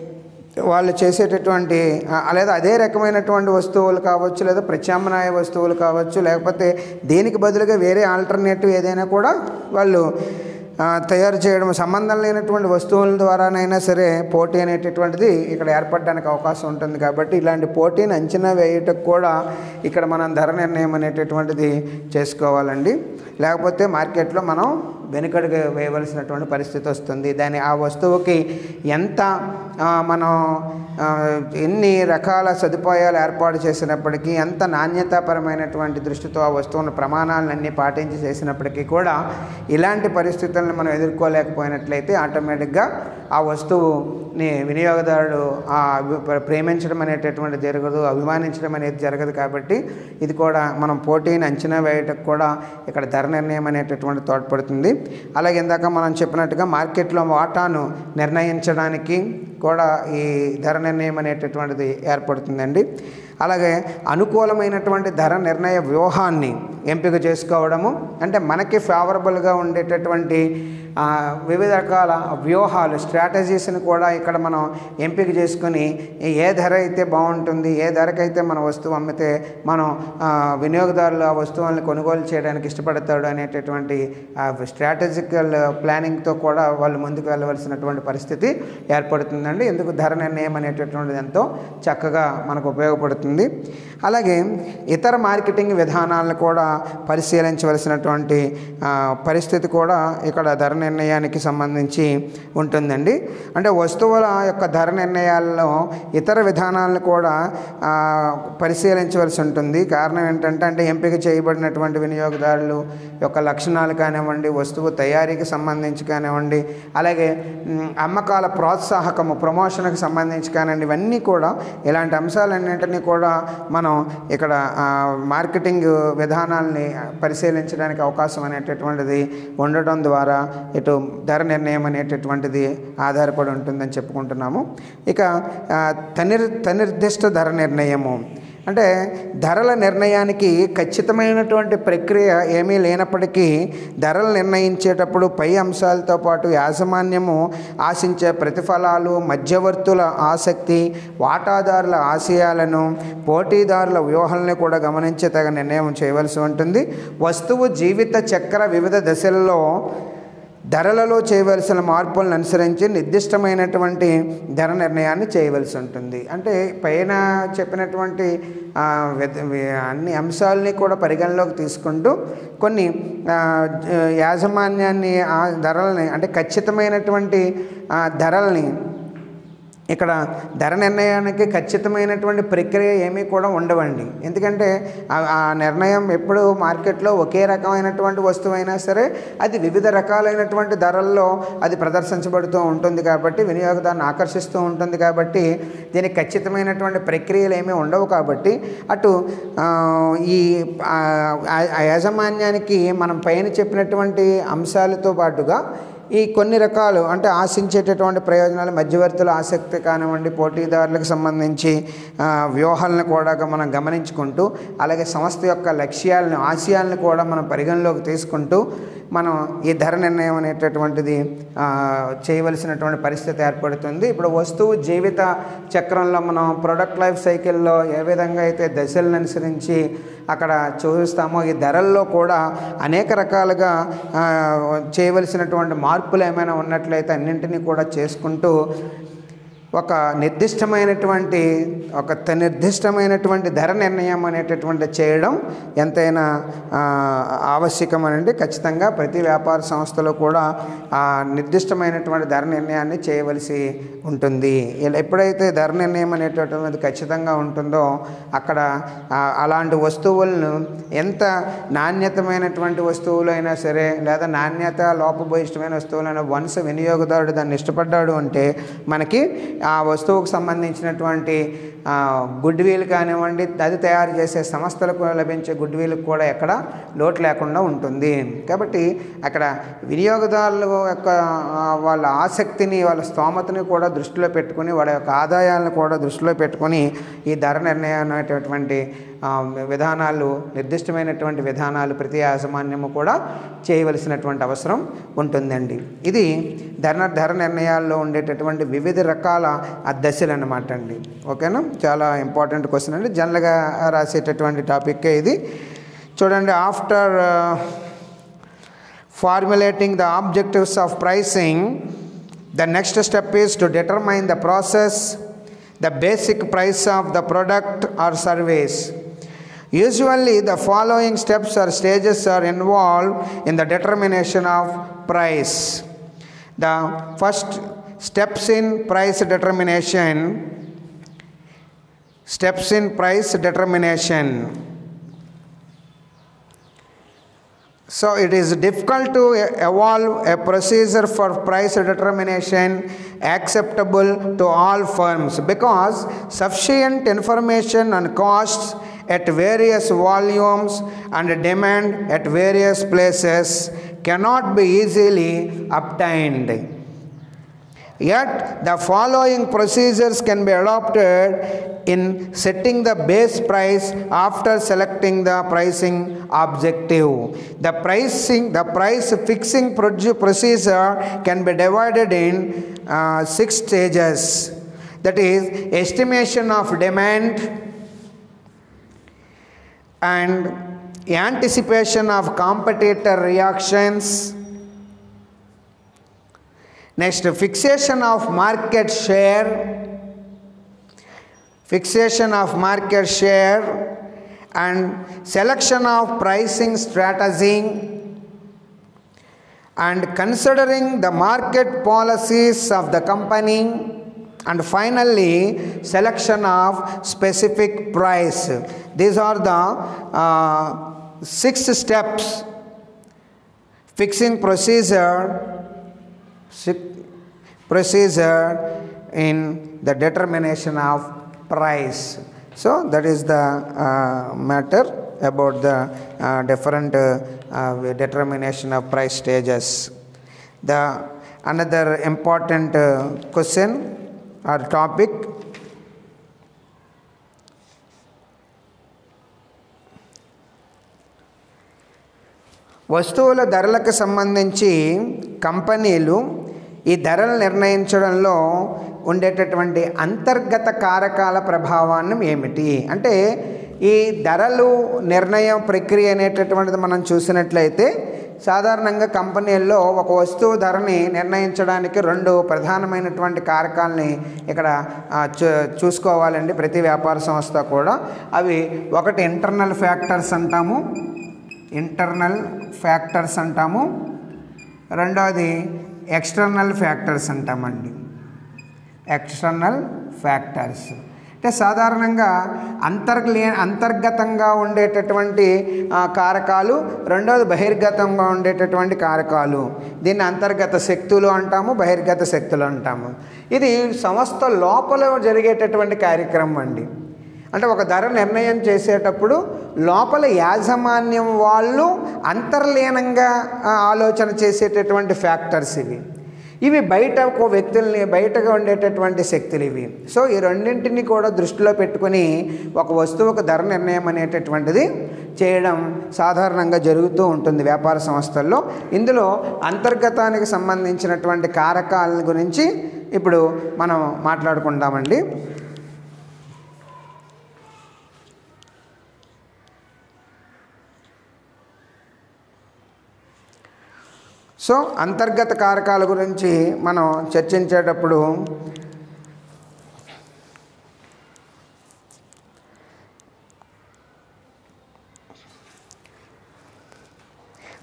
వాళ్ళు చేసేటటువంటి ఆ, లేదా అదే రకమైనటువంటి వస్తువులు కావచ్చు లేదా ప్రత్యామ్నాయ వస్తువులు కావచ్చు లేకపోతే దీనికి బదులుగా వేరే ఆల్టర్నేటివ్ ఏదైనా కూడా వాళ్ళు ఆ, తయారు చేయడం సంబంధం లేనటువంటి వస్తువుల ద్వారానైనా సరే పోటీ అనేటటువంటిది ఇక్కడ ఏర్పడడానికి అవకాశం ఉంటుంది కాబట్టి ఇలాంటి పోటీని అంచనా వేయటకు కూడా ఇక్కడ మనం ధర నిర్ణయం అనేటటువంటిది చేసుకోవాలండి లేకపోతే మార్కెట్లో మనం వెనుకడుగు వేయవలసినటువంటి పరిస్థితి వస్తుంది దాని ఆ వస్తువుకి ఎంత ఆ, మనం ఆ, ఎన్ని రకాల సదుపాయాలు ఏర్పాటు చేసినప్పటికీ ఎంత నాణ్యతాపరమైనటువంటి దృష్టితో ఆ వస్తువును ప్రమాణాలన్నీ పాటించి చేసినప్పటికీ కూడా ఇలాంటి పరిస్థితులను మనం ఎదుర్కోలేకపోయినట్లయితే ఆటోమేటిక్గా ఆ వస్తువుని వినియోగదారుడు ఆ అభి- ప్రేమించడం అనేటటువంటి జరగదు అభిమానించడం అనేది జరగదు కాబట్టి ఇది కూడా మనం పోటీని అంచనా వేయటకు కూడా ఇక్కడ ధర నిర్ణయం అనేటటువంటి తోడ్పడుతుంది అలాగే ఇందాక మనం చెప్పినట్టుగా మార్కెట్లో వాటాను నిర్ణయించడానికి కూడా ఈ ధర నిర్ణయం అనేటటువంటిది ఏర్పడుతుందండి అలాగే అనుకూలమైనటువంటి ధర నిర్ణయ వ్యూహాన్ని ఎంపిక చేసుకోవడము అంటే మనకి ఫేవరబుల్గా ఉండేటటువంటి ఆ, వివిధ రకాల వ్యూహాలు స్ట్రాటజీస్ని కూడా ఇక్కడ మనం ఎంపిక చేసుకొని ఏ ధర అయితే బాగుంటుంది ఏ ధరకైతే మన వస్తువు అమ్మితే మనం ఆ, వినియోగదారులు ఆ వస్తువులను కొనుగోలు చేయడానికి ఇష్టపడతాడు అనేటటువంటి స్ట్రాటజికల్ ప్లానింగ్తో కూడా వాళ్ళు ముందుకు వెళ్ళవలసినటువంటి పరిస్థితి ఏర్పడుతుందండి ఎందుకు ధర నిర్ణయం అనేటటువంటిది ఎంతో చక్కగా మనకు ఉపయోగపడుతుంది అలాగే ఇతర మార్కెటింగ్ విధానాలను కూడా పరిశీలించవలసినటువంటి ఆ, పరిస్థితి కూడా ఇక్కడ ధర నిర్ణయానికి సంబంధించి ఉంటుందండి అంటే వస్తువుల యొక్క ధర నిర్ణయాల్లో ఇతర విధానాలను కూడా ఆ, పరిశీలించవలసి ఉంటుంది కారణం ఏంటంటే అంటే ఎంపిక చేయబడినటువంటి వినియోగదారులు యొక్క లక్షణాలు కానివ్వండి వస్తువు తయారీకి సంబంధించి కానివ్వండి అలాగే మ్, అమ్మకాల ప్రోత్సాహకము ప్రమోషన్కి సంబంధించి కానివ్వండి ఇవన్నీ కూడా ఇలాంటి అంశాలన్నింటినీ కూడా మనం ఇక్కడ ఆ, మార్కెటింగ్ విధానాల్ని పరిశీలించడానికి అవకాశం అనేటటువంటిది ఉండటం ద్వారా ఇటు ధర నిర్ణయం అనేటటువంటిది ఆధారపడి ఉంటుందని చెప్పుకుంటున్నాము ఇక ఆ, తనిర్ తనిర్దిష్ట ధర నిర్ణయము అంటే ధరల నిర్ణయానికి ఖచ్చితమైనటువంటి ప్రక్రియ ఏమీ లేనప్పటికీ ధరలు నిర్ణయించేటప్పుడు పై అంశాలతో పాటు యాజమాన్యము ఆశించే ప్రతిఫలాలు మధ్యవర్తుల ఆసక్తి వాటాదారుల ఆశయాలను పోటీదారుల వ్యూహాలను కూడా గమనించి తగ నిర్ణయం చేయవలసి ఉంటుంది వస్తువు జీవిత చక్ర వివిధ దశల్లో ధరలలో చేయవలసిన మార్పులను అనుసరించి నిర్దిష్టమైనటువంటి ధర నిర్ణయాన్ని చేయవలసి ఉంటుంది అంటే పైన చెప్పినటువంటి ఆ, విధ- వి- అన్ని అంశాలని కూడా పరిగణలోకి తీసుకుంటూ కొన్ని ఆ, జ- యాజమాన్యాన్ని ఆ ధరలని అంటే ఖచ్చితమైనటువంటి ఆ, ధరల్ని ఇక్కడ ధర నిర్ణయానికి ఖచ్చితమైనటువంటి ప్రక్రియ ఏమీ కూడా ఉండవండి ఎందుకంటే ఆ- ఆ నిర్ణయం ఎప్పుడు మార్కెట్లో ఒకే రకమైనటువంటి వస్తువు అయినా సరే అది వివిధ రకాలైనటువంటి ధరల్లో అది ప్రదర్శించబడుతూ ఉంటుంది కాబట్టి వినియోగదారుని ఆకర్షిస్తూ ఉంటుంది కాబట్టి దీనికి ఖచ్చితమైనటువంటి ప్రక్రియలు ఏమీ ఉండవు కాబట్టి అటు ఆ, ఈ ఆ, ఆ యాజమాన్యానికి మనం పైన చెప్పినటువంటి అంశాలతో పాటుగా ఈ కొన్ని రకాలు అంటే ఆశించేటటువంటి ప్రయోజనాలు మధ్యవర్తుల ఆసక్తి కానివ్వండి పోటీదారులకు సంబంధించి ఆ, వ్యూహాలను కూడా మనం గమనించుకుంటూ అలాగే సంస్థ యొక్క లక్ష్యాలను ఆశయాలను కూడా మనం పరిగణలోకి తీసుకుంటూ మనం ఈ ధర నిర్ణయం అనేటటువంటిది ఆ, చేయవలసినటువంటి పరిస్థితి ఏర్పడుతుంది ఇప్పుడు వస్తువు జీవిత చక్రంలో మనం ప్రొడక్ట్ లైఫ్ సైకిల్లో ఏ విధంగా అయితే దశలను అనుసరించి అక్కడ చూస్తామో ఈ ధరల్లో కూడా అనేక రకాలుగా ఆ, చేయవలసినటువంటి మార్పులు ఏమైనా ఉన్నట్లయితే అన్నింటినీ కూడా చేసుకుంటూ ఒక నిర్దిష్టమైనటువంటి ఒక త- నిర్దిష్టమైనటువంటి ధర నిర్ణయం అనేటటువంటి చేయడం ఎంతైనా ఆ, ఆవశ్యకమనండి ఖచ్చితంగా ప్రతి వ్యాపార సంస్థలో కూడా ఆ నిర్దిష్టమైనటువంటి ధర నిర్ణయాన్ని చేయవలసి ఉంటుంది ఇలా ఎప్పుడైతే ధర నిర్ణయం అనేటటువంటిది ఖచ్చితంగా ఉంటుందో అక్కడ ఆ, అలాంటి వస్తువులను ఎంత నాణ్యతమైనటువంటి వస్తువులైనా సరే లేదా నాణ్యత లోపభూయిష్టమైన వస్తువులైనా వన్స్ వినియోగదారుడు దాన్ని ఇష్టపడ్డాడు అంటే మనకి ఆ వస్తువుకు సంబంధించినటువంటి గుడ్ విల్ కానివ్వండి అది తయారు చేసే సంస్థలకు లభించే గుడ్ విల్కి కూడా ఎక్కడ లోటు లేకుండా ఉంటుంది కాబట్టి అక్కడ వినియోగదారుల యొక్క ఆ, వాళ్ళ ఆసక్తిని వాళ్ళ స్తోమతని కూడా దృష్టిలో పెట్టుకుని వాళ్ళ యొక్క ఆదాయాలను కూడా దృష్టిలో పెట్టుకొని ఈ ధర నిర్ణయం అనేటటువంటి ఆ, విధానాలు నిర్దిష్టమైనటువంటి విధానాలు ప్రతి యాజమాన్యము కూడా చేయవలసినటువంటి అవసరం ఉంటుందండి ఇది ధర ధర నిర్ణయాల్లో ఉండేటటువంటి వివిధ రకాల ఆ దశలు అన్నమాట అండి ఓకేనా చాలా ఇంపార్టెంట్ క్వశ్చన్ అండి జనరల్గా రాసేటటువంటి టాపిక్కే ఇది చూడండి after formulating the objectives of pricing the next step is to determine the process the basic price of the product or service usually the following steps or stages are involved in the determination of price the first steps in price determination steps in price determination So it is difficult to e- evolve a procedure for price determination acceptable to all firms because sufficient information on costs at various volumes and demand at various places cannot be easily obtained. Yet, the following procedures can be adopted in setting the base price after selecting the pricing objective. The pricing, the price fixing produ- procedure can be divided in uh, six stages. That is, estimation of demand and anticipation of competitor reactions Next, fixation of market share, fixation of market share, and selection of pricing strategy, and considering the market policies of the company, and finally, selection of specific price. These are the uh, six steps fixing procedure si- procedure in the determination of price. So that is the uh, matter about the uh, different uh, uh, determination of price stages. The another important uh, question or topic వస్తువుల ధరలకు సంబంధించి కంపెనీలు ఈ ధరలు నిర్ణయించడంలో ఉండేటటువంటి అంతర్గత కారకాల ప్రభావాన్ని ఏమిటి అంటే ఈ ధరలు నిర్ణయం ప్రక్రియ అనేటటువంటిది మనం చూసినట్లయితే సాధారణంగా కంపెనీల్లో ఒక వస్తువు ధరని నిర్ణయించడానికి రెండు ప్రధానమైనటువంటి కారకాలని ఇక్కడ ఆ, చూ చూసుకోవాలండి ప్రతి వ్యాపార సంస్థ కూడా అవి ఒకటి ఇంటర్నల్ ఫ్యాక్టర్స్ అంటాము ఇంటర్నల్ ఫ్యాక్టర్స్ అంటాము రెండవది ఎక్స్టర్నల్ ఫ్యాక్టర్స్ అంటామండి ఎక్స్టర్నల్ ఫ్యాక్టర్స్ అంటే సాధారణంగా అంతర్లే అంతర్గతంగా ఉండేటటువంటి ఆ, కారకాలు రెండవది బహిర్గతంగా ఉండేటటువంటి కారకాలు దీన్ని అంతర్గత శక్తులు అంటాము బహిర్గత శక్తులు అంటాము ఇది సంస్థ లోపల జరిగేటటువంటి కార్యక్రమం అండి అంటే ఒక ధర నిర్ణయం చేసేటప్పుడు లోపల యాజమాన్యం వాళ్ళు అంతర్లీనంగా ఆ, ఆలోచన చేసేటటువంటి ఫ్యాక్టర్స్ ఇవి ఇవి బయట ఒక వ్యక్తుల్ని బయటగా ఉండేటటువంటి శక్తులు ఇవి సో ఈ రెండింటిని కూడా దృష్టిలో పెట్టుకొని ఒక వస్తువుకు ధర నిర్ణయం అనేటటువంటిది చేయడం సాధారణంగా జరుగుతూ ఉంటుంది వ్యాపార సంస్థల్లో ఇందులో అంతర్గతానికి సంబంధించినటువంటి కారకాల గురించి ఇప్పుడు మనం మాట్లాడుకుందామండి సో అంతర్గత కారకాల గురించి మనం చర్చించేటప్పుడు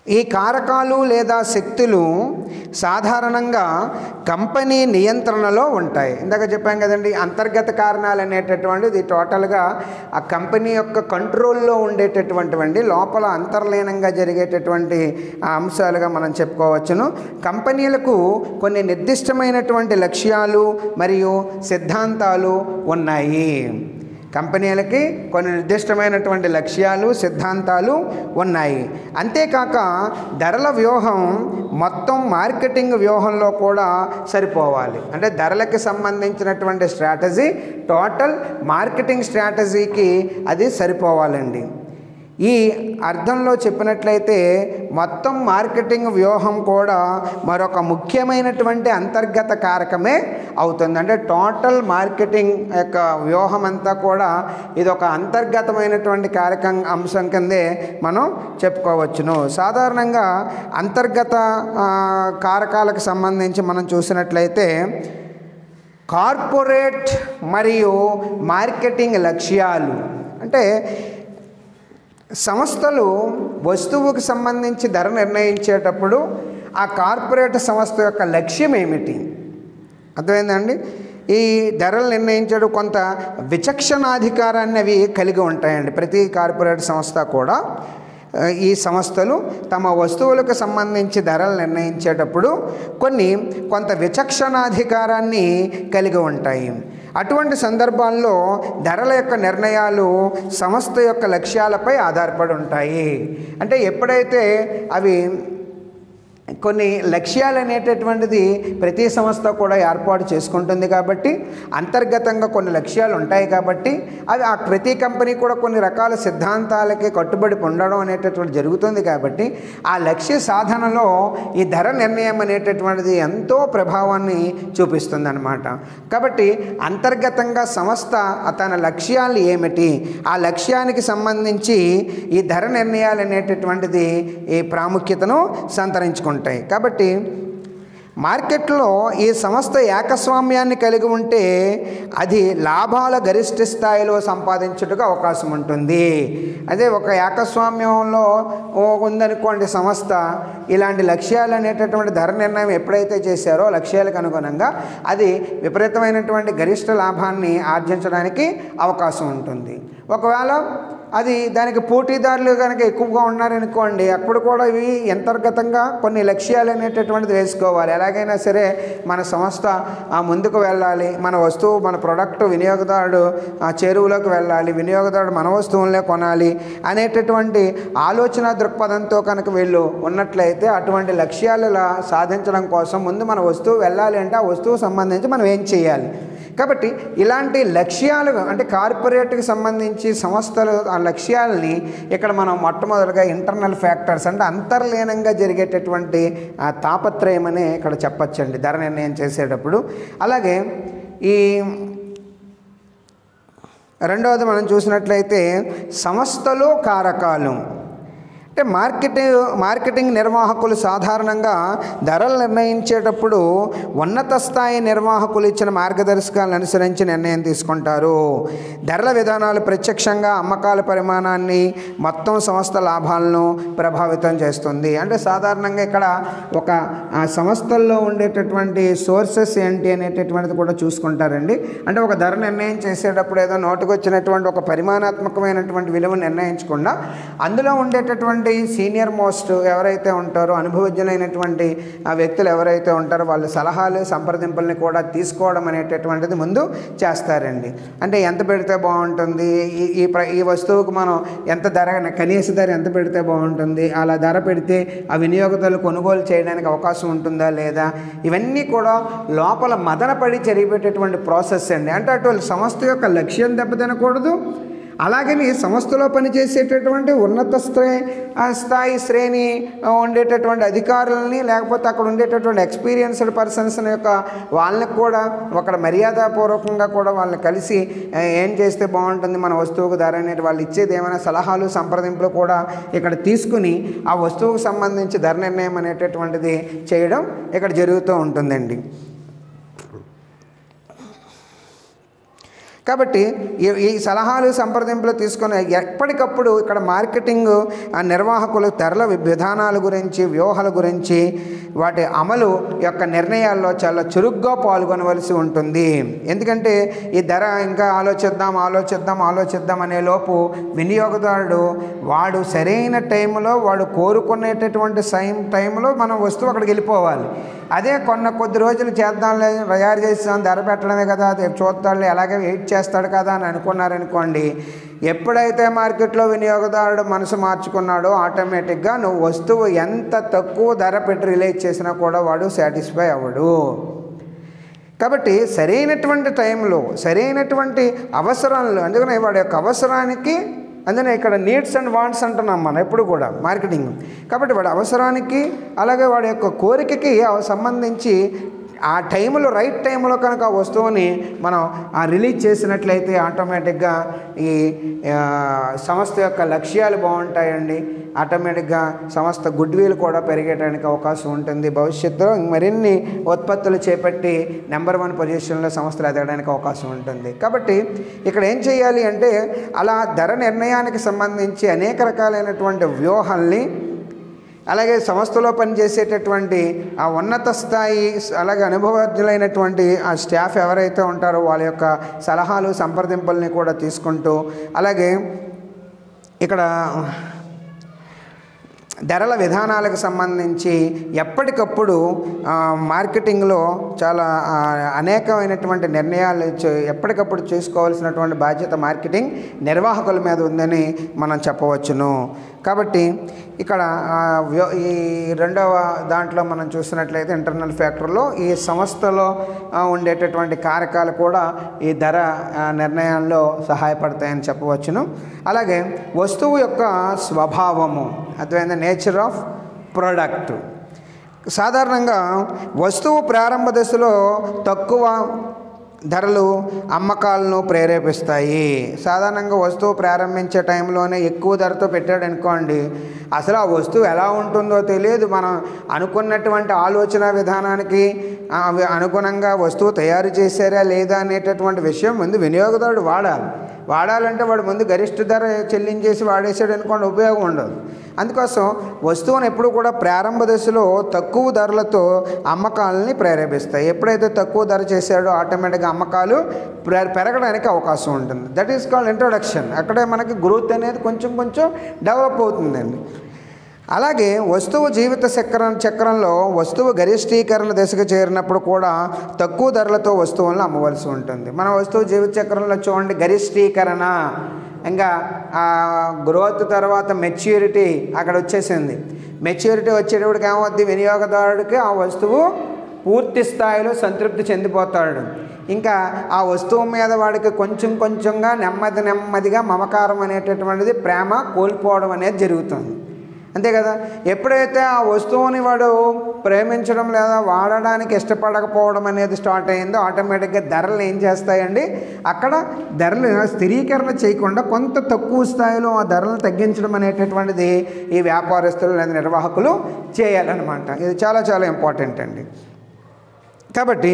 ఈ కారకాలు లేదా శక్తులు సాధారణంగా కంపెనీ నియంత్రణలో ఉంటాయి ఇందాక చెప్పాం కదండి అంతర్గత కారణాలు అనేటటువంటిది టోటల్గా ఆ కంపెనీ యొక్క కంట్రోల్లో ఉండేటటువంటివండి లోపల అంతర్లీనంగా జరిగేటటువంటి ఆ అంశాలుగా మనం చెప్పుకోవచ్చును కంపెనీలకు కొన్ని నిర్దిష్టమైనటువంటి లక్ష్యాలు మరియు సిద్ధాంతాలు ఉన్నాయి కంపెనీలకి కొన్ని నిర్దిష్టమైనటువంటి లక్ష్యాలు సిద్ధాంతాలు ఉన్నాయి అంతేకాక ధరల వ్యూహం మొత్తం మార్కెటింగ్ వ్యూహంలో కూడా సరిపోవాలి అంటే ధరలకి సంబంధించినటువంటి స్ట్రాటజీ టోటల్ మార్కెటింగ్ స్ట్రాటజీకి అది సరిపోవాలండి ఈ అర్థంలో చెప్పినట్లయితే మొత్తం మార్కెటింగ్ వ్యూహం కూడా మరొక ముఖ్యమైనటువంటి అంతర్గత కారకమే అవుతుంది అంటే టోటల్ మార్కెటింగ్ యొక్క వ్యూహం అంతా కూడా ఇది ఒక అంతర్గతమైనటువంటి కారకం అంశం కిందే మనం చెప్పుకోవచ్చును సాధారణంగా అంతర్గత ఆ, కారకాలకు సంబంధించి మనం చూసినట్లయితే కార్పొరేట్ మరియు మార్కెటింగ్ లక్ష్యాలు అంటే సంస్థలు వస్తువుకు సంబంధించి ధర నిర్ణయించేటప్పుడు ఆ కార్పొరేట్ సంస్థ యొక్క లక్ష్యం ఏమిటి అర్థమైందండి ఈ ధరలు నిర్ణయించడం కొంత విచక్షణాధికారాన్ని అవి కలిగి ఉంటాయండి ప్రతి కార్పొరేట్ సంస్థ కూడా ఆ, ఈ సంస్థలు తమ వస్తువులకు సంబంధించి ధరలు నిర్ణయించేటప్పుడు కొన్ని కొంత విచక్షణాధికారాన్ని కలిగి ఉంటాయి అటువంటి సందర్భాల్లో ధరల యొక్క నిర్ణయాలు సంస్థ యొక్క లక్ష్యాలపై ఆధారపడి ఉంటాయి అంటే ఎప్పుడైతే అవి కొన్ని లక్ష్యాలు అనేటటువంటిది ప్రతి సంస్థ కూడా ఏర్పాటు చేసుకుంటుంది కాబట్టి అంతర్గతంగా కొన్ని లక్ష్యాలు ఉంటాయి కాబట్టి అవి ఆ ప్రతి కంపెనీ కూడా కొన్ని రకాల సిద్ధాంతాలకి కట్టుబడి ఉండడం అనేటటువంటి జరుగుతుంది కాబట్టి ఆ లక్ష్య సాధనలో ఈ ధర నిర్ణయం అనేటటువంటిది ఎంతో ప్రభావాన్ని చూపిస్తుంది అనమాట కాబట్టి అంతర్గతంగా సంస్థ తన లక్ష్యాలు ఏమిటి ఆ లక్ష్యానికి సంబంధించి ఈ ధర నిర్ణయాలు అనేటటువంటిది ఈ ప్రాముఖ్యతను సంతరించుకుంటాయి కాబట్టి మార్కెట్లో ఈ సంస్థ ఏకస్వామ్యాన్ని కలిగి ఉంటే అది లాభాల గరిష్ట స్థాయిలో సంపాదించుటకు అవకాశం ఉంటుంది అదే ఒక ఏకస్వామ్యంలో ఓ ఉందనుకోండి సంస్థ ఇలాంటి లక్ష్యాలు అనేటటువంటి ధర నిర్ణయం ఎప్పుడైతే చేశారో లక్ష్యాలకు అనుగుణంగా అది విపరీతమైనటువంటి గరిష్ట లాభాన్ని ఆర్జించడానికి అవకాశం ఉంటుంది ఒకవేళ అది దానికి పోటీదారులు కనుక ఎక్కువగా ఉన్నారనుకోండి అప్పుడు కూడా ఇవి అంతర్గతంగా కొన్ని లక్ష్యాలు అనేటటువంటిది వేసుకోవాలి ఎలాగైనా సరే మన సంస్థ ఆ, ముందుకు వెళ్ళాలి మన వస్తువు మన ప్రొడక్ట్ వినియోగదారుడు ఆ, చెరువులోకి వెళ్ళాలి వినియోగదారుడు మన వస్తువులనే కొనాలి అనేటటువంటి ఆలోచన దృక్పథంతో కనుక వీళ్ళు ఉన్నట్లయితే అటువంటి లక్ష్యాలు లా- సాధించడం కోసం ముందు మన వస్తువు వెళ్ళాలి అంటే ఆ వస్తువు సంబంధించి మనం ఏం చేయాలి కాబట్టి ఇలాంటి లక్ష్యాలు అంటే కార్పొరేట్కి సంబంధించి సంస్థలు ఆ లక్ష్యాలని ఇక్కడ మనం మొట్టమొదటిగా ఇంటర్నల్ ఫ్యాక్టర్స్ అంటే అంతర్లీనంగా జరిగేటటువంటి ఆ తాపత్రయం అని ఇక్కడ చెప్పచ్చండి ధర నిర్ణయం చేసేటప్పుడు అలాగే ఈ రెండవది మనం చూసినట్లయితే సంస్థలో కారకాలు అంటే మార్కెటింగ్ మార్కెటింగ్ నిర్వాహకులు సాధారణంగా ధరలు నిర్ణయించేటప్పుడు ఉన్నత స్థాయి నిర్వాహకులు ఇచ్చిన మార్గదర్శకాలను అనుసరించి నిర్ణయం తీసుకుంటారు ధరల విధానాలు ప్రత్యక్షంగా అమ్మకాల పరిమాణాన్ని మొత్తం సంస్థ లాభాలను ప్రభావితం చేస్తుంది అంటే సాధారణంగా ఇక్కడ ఒక ఆ సంస్థల్లో ఉండేటటువంటి సోర్సెస్ ఏంటి అనేటటువంటిది కూడా చూసుకుంటారండి అంటే ఒక ధర నిర్ణయం చేసేటప్పుడు ఏదో నోటుకు వచ్చినటువంటి ఒక పరిమాణాత్మకమైనటువంటి విలువ నిర్ణయించకుండా అందులో ఉండేటటువంటి సీనియర్ మోస్ట్ ఎవరైతే ఉంటారో అనుభవజ్ఞులైనటువంటి ఆ వ్యక్తులు ఎవరైతే ఉంటారో వాళ్ళ సలహాలు సంప్రదింపుల్ని కూడా తీసుకోవడం అనేటటువంటిది ముందు చేస్తారండి అంటే ఎంత పెడితే బాగుంటుంది ఈ ఈ ప్ర ఈ వస్తువుకు మనం ఎంత ధర కనీస ధర ఎంత పెడితే బాగుంటుంది అలా ధర పెడితే ఆ వినియోగదారులు కొనుగోలు చేయడానికి అవకాశం ఉంటుందా లేదా ఇవన్నీ కూడా లోపల మదనపడి జరిగేటటువంటి ప్రాసెస్ అండి అంటే అటు సంస్థ యొక్క లక్ష్యం దెబ్బతినకూడదు అలాగని సంస్థలో పనిచేసేటటువంటి ఉన్నత స్థాయి ఆ స్థాయి శ్రేణి ఆ, ఉండేటటువంటి అధికారులని లేకపోతే అక్కడ ఉండేటటువంటి ఎక్స్పీరియన్స్డ్ పర్సన్స్ యొక్క వాళ్ళని కూడా ఒక మర్యాదపూర్వకంగా కూడా వాళ్ళని కలిసి ఆ, ఏం చేస్తే బాగుంటుంది మన వస్తువుకు ధర అనేది వాళ్ళు ఇచ్చేది ఏమైనా సలహాలు సంప్రదింపులు కూడా ఇక్కడ తీసుకుని ఆ వస్తువుకు సంబంధించి ధర నిర్ణయం అనేటటువంటిది చేయడం ఇక్కడ జరుగుతూ ఉంటుందండి కాబట్టి ఈ ఈ సలహాలు సంప్రదింపులు తీసుకొని ఎప్పటికప్పుడు ఇక్కడ మార్కెటింగ్ ఆ నిర్వాహకులు ధరల వి- విధానాల గురించి వ్యూహాల గురించి వాటి అమలు యొక్క నిర్ణయాల్లో చాలా చురుగ్గా పాల్గొనవలసి ఉంటుంది ఎందుకంటే ఈ ధర ఇంకా ఆలోచిద్దాం ఆలోచిద్దాం ఆలోచిద్దాం అనే లోపు వినియోగదారుడు వాడు సరైన టైంలో వాడు కోరుకునేటటువంటి సైం టైంలో మనం వస్తువు అక్కడికి వెళ్ళిపోవాలి అదే కొన్న కొద్ది రోజులు చేద్దాంలే తయారు చేస్తాం ధర పెట్టడమే కదా అది చూస్తాడులే అలాగే వెయిట్ చేస్తాడు కదా అని అనుకున్నారనుకోండి ఎప్పుడైతే మార్కెట్లో వినియోగదారుడు మనసు మార్చుకున్నాడో ఆటోమేటిక్గా నువ్వు వస్తువు ఎంత తక్కువ ధర పెట్టి రిలీజ్ చేసినా కూడా వాడు సాటిస్ఫై అవ్వడు కాబట్టి సరైనటువంటి టైంలో సరైనటువంటి అవసరాలు అందుకనే వాడి యొక్క అవసరానికి అందుకనే ఇక్కడ నీడ్స్ అండ్ వాంట్స్ అంటున్నాం మనం ఎప్పుడు కూడా మార్కెటింగ్ కాబట్టి వాడి అవసరానికి అలాగే వాడి యొక్క కోరికకి అవ- సంబంధించి ఆ టైంలో రైట్ టైంలో కనుక ఆ వస్తువుని మనం ఆ రిలీజ్ చేసినట్లయితే ఆటోమేటిక్గా ఈ ఆ, సంస్థ యొక్క లక్ష్యాలు బాగుంటాయండి ఆటోమేటిక్గా సంస్థ గుడ్ విల్ కూడా పెరిగేటానికి అవకాశం ఉంటుంది భవిష్యత్తులో మరిన్ని ఉత్పత్తులు చేపట్టి నెంబర్ వన్ పొజిషన్లో సంస్థలు ఎదగడానికి అవకాశం ఉంటుంది కాబట్టి ఇక్కడ ఏం చేయాలి అంటే అలా ధర నిర్ణయానికి సంబంధించి అనేక రకాలైనటువంటి వ్యూహాల్ని అలాగే సంస్థలో పనిచేసేటటువంటి ఆ ఉన్నత స్థాయి అలాగే అనుభవజ్ఞులైనటువంటి ఆ స్టాఫ్ ఎవరైతే ఉంటారో వాళ్ళ యొక్క సలహాలు సంప్రదింపుల్ని కూడా తీసుకుంటూ అలాగే ఇక్కడ ధరల విధానాలకు సంబంధించి ఎప్పటికప్పుడు ఆ, మార్కెటింగ్లో చాలా ఆ, అనేకమైనటువంటి నిర్ణయాలు చే- ఎప్పటికప్పుడు చేసుకోవాల్సినటువంటి బాధ్యత మార్కెటింగ్ నిర్వాహకుల మీద ఉందని మనం చెప్పవచ్చును కాబట్టి ఇక్కడ ఆ, వ్యో- ఈ రెండవ దాంట్లో మనం చూసినట్లయితే ఇంటర్నల్ ఫ్యాక్టర్లో ఈ సంస్థలో ఆ, ఉండేటటువంటి కారకాలు కూడా ఈ ధర ఆ, నిర్ణయంలో సహాయపడతాయని చెప్పవచ్చును అలాగే వస్తువు యొక్క స్వభావము అర్థమైంది నేచర్ ఆఫ్ ప్రోడక్ట్ సాధారణంగా వస్తువు ప్రారంభ దశలో తక్కువ ధరలు అమ్మకాలను ప్రేరేపిస్తాయి సాధారణంగా వస్తువు ప్రారంభించే టైంలోనే ఎక్కువ ధరతో పెట్టాడు అనుకోండి అసలు ఆ వస్తువు ఎలా ఉంటుందో తెలియదు మనం అనుకున్నటువంటి ఆలోచన విధానానికి ఆ, అవి అనుగుణంగా వస్తువు తయారు చేశారా లేదా అనేటటువంటి విషయం ముందు వినియోగదారుడు వాడాలి వాడాలంటే వాడు ముందు గరిష్ట ధర చెల్లించేసి వాడేసాడు అనుకోండి ఉపయోగం ఉండదు అందుకోసం వస్తువును ఎప్పుడు కూడా ప్రారంభ దశలో తక్కువ ధరలతో అమ్మకాలని ప్రేరేపిస్తాయి ఎప్పుడైతే తక్కువ ధర చేశాడో ఆటోమేటిక్గా అమ్మకాలు ప్ర పెరగడానికి అవకాశం ఉంటుంది దట్ ఈస్ కాల్డ్ ఇంట్రొడక్షన్ అక్కడే మనకి గ్రోత్ అనేది కొంచెం కొంచెం డెవలప్ అవుతుందండి అలాగే వస్తువు జీవిత చక్రం చక్రంలో వస్తువు గరిష్టీకరణ దశకు చేరినప్పుడు కూడా తక్కువ ధరలతో వస్తువులను అమ్మవలసి ఉంటుంది మన వస్తువు జీవిత చక్రంలో చూడండి గరిష్టీకరణ ఇంకా ఆ గ్రోత్ తర్వాత మెచ్యూరిటీ అక్కడ వచ్చేసింది మెచ్యూరిటీ వచ్చేటప్పటికి ఏమవుద్ది వినియోగదారుడికి ఆ వస్తువు పూర్తి స్థాయిలో సంతృప్తి చెందిపోతాడు ఇంకా ఆ వస్తువు మీద వాడికి కొంచెం కొంచెంగా నెమ్మది నెమ్మదిగా మమకారం అనేటటువంటిది ప్రేమ కోల్పోవడం అనేది జరుగుతుంది అంతే కదా ఎప్పుడైతే ఆ వస్తువుని వాడు ప్రేమించడం లేదా వాడడానికి ఇష్టపడకపోవడం అనేది స్టార్ట్ అయిందో ఆటోమేటిక్గా ధరలు ఏం చేస్తాయండి అక్కడ ధరలు స్థిరీకరణ చేయకుండా కొంత తక్కువ స్థాయిలో ఆ ధరలను తగ్గించడం అనేటటువంటిది ఈ వ్యాపారస్తులు లేదా నిర్వాహకులు చేయాలన్నమాట ఇది చాలా చాలా ఇంపార్టెంట్ అండి కాబట్టి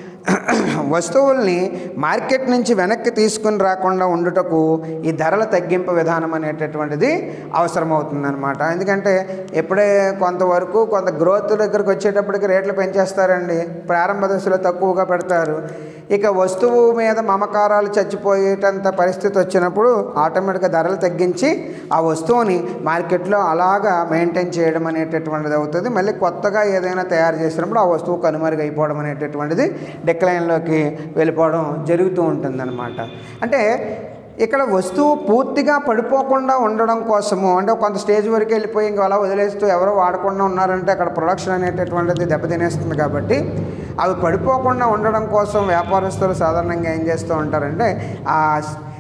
వస్తువుల్ని మార్కెట్ నుంచి వెనక్కి తీసుకుని రాకుండా ఉండుటకు ఈ ధరల తగ్గింపు విధానం అనేటటువంటిది అవసరమవుతుందన్నమాట ఎందుకంటే ఎప్పుడే కొంతవరకు కొంత గ్రోత్ దగ్గరకు వచ్చేటప్పటికి రేట్లు పెంచేస్తారండి ప్రారంభ దశలో తక్కువగా పెడతారు ఇక వస్తువు మీద మమకారాలు చచ్చిపోయేటంత పరిస్థితి వచ్చినప్పుడు ఆటోమేటిక్గా ధరలు తగ్గించి ఆ వస్తువుని మార్కెట్లో అలాగా మెయింటైన్ చేయడం అనేటటువంటిది అవుతుంది మళ్ళీ కొత్తగా ఏదైనా తయారు చేసినప్పుడు ఆ వస్తువు కనుమరుగైపోవడం అనేటటువంటిది డిక్లైన్లోకి వెళ్ళిపోవడం జరుగుతూ ఉంటుందన్నమాట అంటే ఇక్కడ వస్తువు పూర్తిగా పడిపోకుండా ఉండడం కోసము అంటే కొంత స్టేజ్ వరకు వెళ్ళిపోయి ఇంకా అలా వదిలేస్తూ ఎవరో వాడకుండా ఉన్నారంటే అక్కడ ప్రొడక్షన్ అనేటటువంటిది దెబ్బతినేస్తుంది కాబట్టి అవి పడిపోకుండా ఉండడం కోసం వ్యాపారస్తులు సాధారణంగా ఏం చేస్తూ ఉంటారంటే ఆ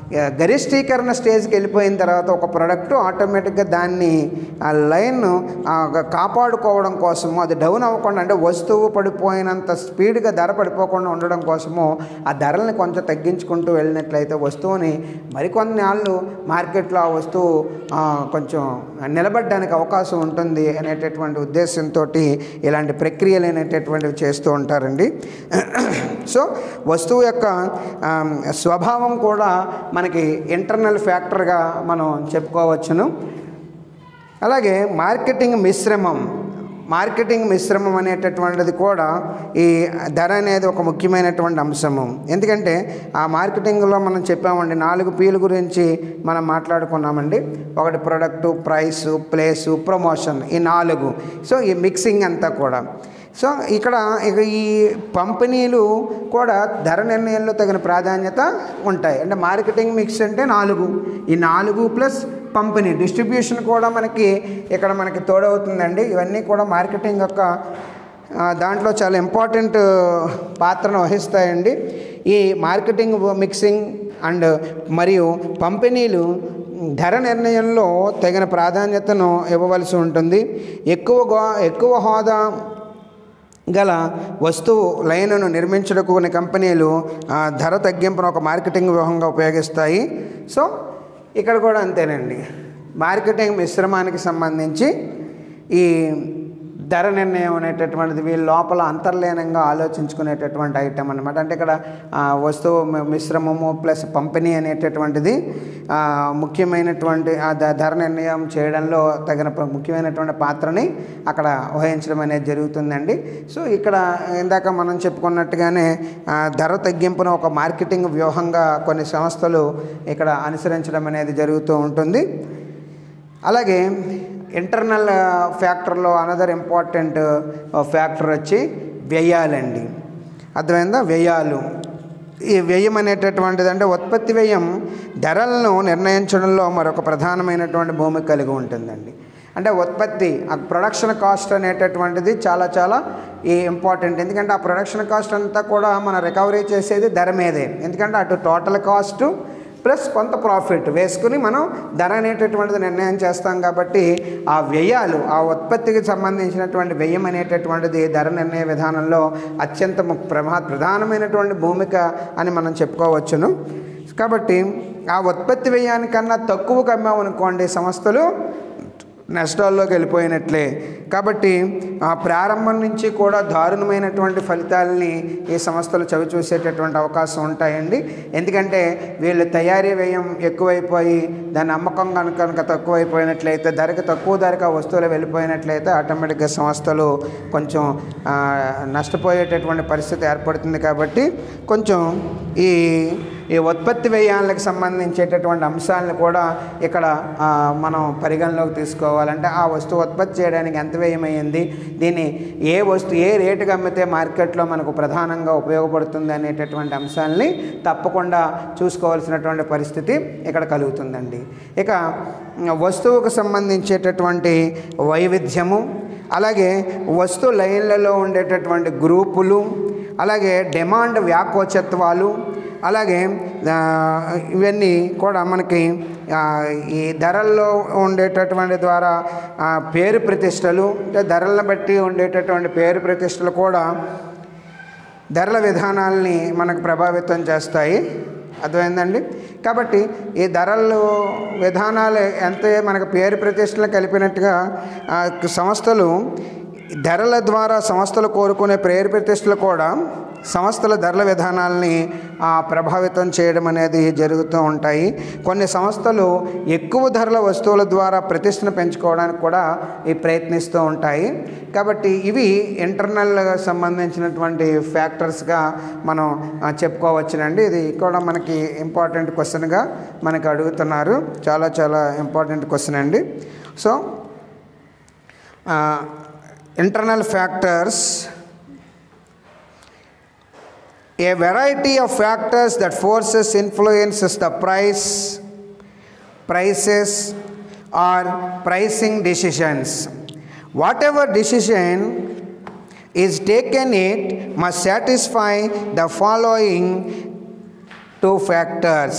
ఆ, గరిష్టీకరణ స్టేజ్కి వెళ్ళిపోయిన తర్వాత ఒక ప్రోడక్ట్ ఆటోమేటిక్గా దాన్ని ఆ లైన్ కాపాడుకోవడం కోసము అది డౌన్ అవ్వకుండా అంటే వస్తువు పడిపోయినంత స్పీడ్గా ధర పడిపోకుండా ఉండడం కోసము ఆ ధరల్ని కొంచెం తగ్గించుకుంటూ వెళ్ళినట్లయితే వస్తువుని మరికొన్ని నాళ్ళు మార్కెట్లో ఆ వస్తువు ఆ, కొంచెం నిలబడడానికి అవకాశం ఉంటుంది అనేటటువంటి ఉద్దేశంతో ఇలాంటి ప్రక్రియలు అనేటటువంటివి చేస్తూ ఉంటారండి సో వస్తువు యొక్క ఆ, స్వభావం కూడా మనకి ఇంటర్నల్ ఫ్యాక్టర్గా మనం చెప్పుకోవచ్చును అలాగే మార్కెటింగ్ మిశ్రమం మార్కెటింగ్ మిశ్రమం అనేటటువంటిది కూడా ఈ ధర అనేది ఒక ముఖ్యమైనటువంటి అంశము ఎందుకంటే ఆ మార్కెటింగ్లో మనం చెప్పామండి నాలుగు పీల గురించి మనం మాట్లాడుకున్నామండి ఒకటి ప్రొడక్టు ప్రైసు ప్లేసు ప్రమోషన్ ఈ నాలుగు సో ఈ మిక్సింగ్ అంతా కూడా సో ఇక్కడ ఇక ఈ పంపిణీలు కూడా ధర నిర్ణయంలో తగిన ప్రాధాన్యత ఉంటాయి అంటే మార్కెటింగ్ మిక్స్ అంటే నాలుగు ఈ నాలుగు ప్లస్ పంపిణీ డిస్ట్రిబ్యూషన్ కూడా మనకి ఇక్కడ మనకి తోడవుతుందండి ఇవన్నీ కూడా మార్కెటింగ్ యొక్క ఆ, దాంట్లో చాలా ఇంపార్టెంట్ పాత్రను వహిస్తాయండి ఈ మార్కెటింగ్ మిక్సింగ్ అండ్ మరియు పంపిణీలు ధర నిర్ణయంలో తగిన ప్రాధాన్యతను ఇవ్వవలసి ఉంటుంది ఎక్కువగా ఎక్కువ హోదా గల వస్తువు లైన్ను నిర్మించడానికి కొన్ని కంపెనీలు ఆ, ధర తగ్గింపును ఒక మార్కెటింగ్ వ్యూహంగా ఉపయోగిస్తాయి సో ఇక్కడ కూడా అంతేనండి మార్కెటింగ్ మిశ్రమానికి సంబంధించి ఈ ధర నిర్ణయం అనేటటువంటిది వీళ్ళ లోపల అంతర్లీనంగా ఆలోచించుకునేటటువంటి ఐటమ్ అనమాట అంటే ఇక్కడ ఆ, వస్తువు మి- మిశ్రమము ప్లస్ పంపిణీ అనేటటువంటిది ఆ, ముఖ్యమైనటువంటి ఆ ధ- ధర నిర్ణయం చేయడంలో తగిన ప్ర- ముఖ్యమైనటువంటి పాత్రని అక్కడ వహించడం అనేది జరుగుతుందండి సో ఇక్కడ ఇందాక మనం చెప్పుకున్నట్టుగానే ఆ, ధర తగ్గింపును ఒక మార్కెటింగ్ వ్యూహంగా కొన్ని సంస్థలు ఇక్కడ అనుసరించడం అనేది జరుగుతూ ఉంటుంది అలాగే ఇంటర్నల్ ఫ్యాక్టర్లో అనదర్ ఇంపార్టెంట్ ఫ్యాక్టర్ వచ్చి వ్యయాలండి అర్థమైందా వ్యయాలు ఈ వ్యయం అనేటటువంటిది అంటే ఉత్పత్తి వ్యయం ధరలను నిర్ణయించడంలో మరొక ప్రధానమైనటువంటి భూమిక కలిగి ఉంటుందండి అంటే ఉత్పత్తి ఆ ప్రొడక్షన్ కాస్ట్ అనేటటువంటిది చాలా చాలా ఈ ఇంపార్టెంట్ ఎందుకంటే ఆ ప్రొడక్షన్ కాస్ట్ అంతా కూడా మనం రికవరీ చేసేది ధర మీదే ఎందుకంటే అటు టోటల్ కాస్టు ప్లస్ కొంత ప్రాఫిట్ వేసుకుని మనం ధర అనేటటువంటిది నిర్ణయం చేస్తాం కాబట్టి ఆ వ్యయాలు ఆ ఉత్పత్తికి సంబంధించినటువంటి వ్యయం అనేటటువంటిది ధర నిర్ణయ విధానంలో అత్యంత ము- ప్రమా ప్రధానమైనటువంటి భూమిక అని మనం చెప్పుకోవచ్చును కాబట్టి ఆ ఉత్పత్తి వ్యయానికన్నా తక్కువకు అమ్మామనుకోండి సంస్థలు నష్టాల్లోకి వెళ్ళిపోయినట్లే కాబట్టి ఆ ప్రారంభం నుంచి కూడా దారుణమైనటువంటి ఫలితాలని ఈ సంస్థలు చవి చూసేటటువంటి అవకాశం ఉంటాయండి ఎందుకంటే వీళ్ళు తయారీ వ్యయం ఎక్కువైపోయి దాని అమ్మకం కనుక కనుక తక్కువైపోయినట్లయితే ధరకు తక్కువ ధరకు ఆ వస్తువులు వెళ్ళిపోయినట్లయితే ఆటోమేటిక్గా సంస్థలు కొంచెం ఆ, నష్టపోయేటటువంటి పరిస్థితి ఏర్పడుతుంది కాబట్టి కొంచెం ఈ ఈ ఉత్పత్తి వ్యయాలకు సంబంధించేటటువంటి అంశాలను కూడా ఇక్కడ ఆ, మనం పరిగణలోకి తీసుకోవాలంటే ఆ వస్తువు ఉత్పత్తి చేయడానికి ఎంత వ్యయమైంది దీన్ని ఏ వస్తువు ఏ రేటుకి అమ్మితే మార్కెట్లో మనకు ప్రధానంగా ఉపయోగపడుతుంది అనేటటువంటి అంశాలని తప్పకుండా చూసుకోవాల్సినటువంటి పరిస్థితి ఇక్కడ కలుగుతుందండి ఇక వస్తువుకు సంబంధించేటటువంటి వైవిధ్యము అలాగే వస్తు లైన్లలో ఉండేటటువంటి గ్రూపులు అలాగే డిమాండ్ వ్యాకోచత్వాలు అలాగే ఆ, ఇవన్నీ కూడా మనకి ఆ, ఈ ధరల్లో ఉండేటటువంటి ద్వారా ఆ, పేరు ప్రతిష్టలు అంటే ధరలను బట్టి ఉండేటటువంటి పేరు ప్రతిష్టలు కూడా ధరల విధానాల్ని మనకు ప్రభావితం చేస్తాయి అర్థమైందండి కాబట్టి ఈ ధరలు విధానాలు ఎంత మనకు పేరు ప్రతిష్టలు కలిపినట్టుగా ఆ, సంస్థలు ధరల ద్వారా సంస్థలు కోరుకునే పేరు ప్రతిష్టలు కూడా సంస్థల ధరల విధానాలని ఆ, ప్రభావితం చేయడం అనేది జరుగుతూ ఉంటాయి కొన్ని సంస్థలు ఎక్కువ ధరల వస్తువుల ద్వారా ప్రతిష్టను పెంచుకోవడానికి కూడా ఈ ప్రయత్నిస్తూ ఉంటాయి కాబట్టి ఇవి ఇంటర్నల్ సంబంధించినటువంటి ఫ్యాక్టర్స్గా మనం ఆ, చెప్పుకోవచ్చునండి ఇది కూడా మనకి ఇంపార్టెంట్ క్వశ్చన్గా మనకి అడుగుతున్నారు చాలా చాలా ఇంపార్టెంట్ క్వశ్చన్ అండి so internal factors a variety of factors that forces influences the price prices or pricing decisions whatever decision is taken it must satisfy the following two factors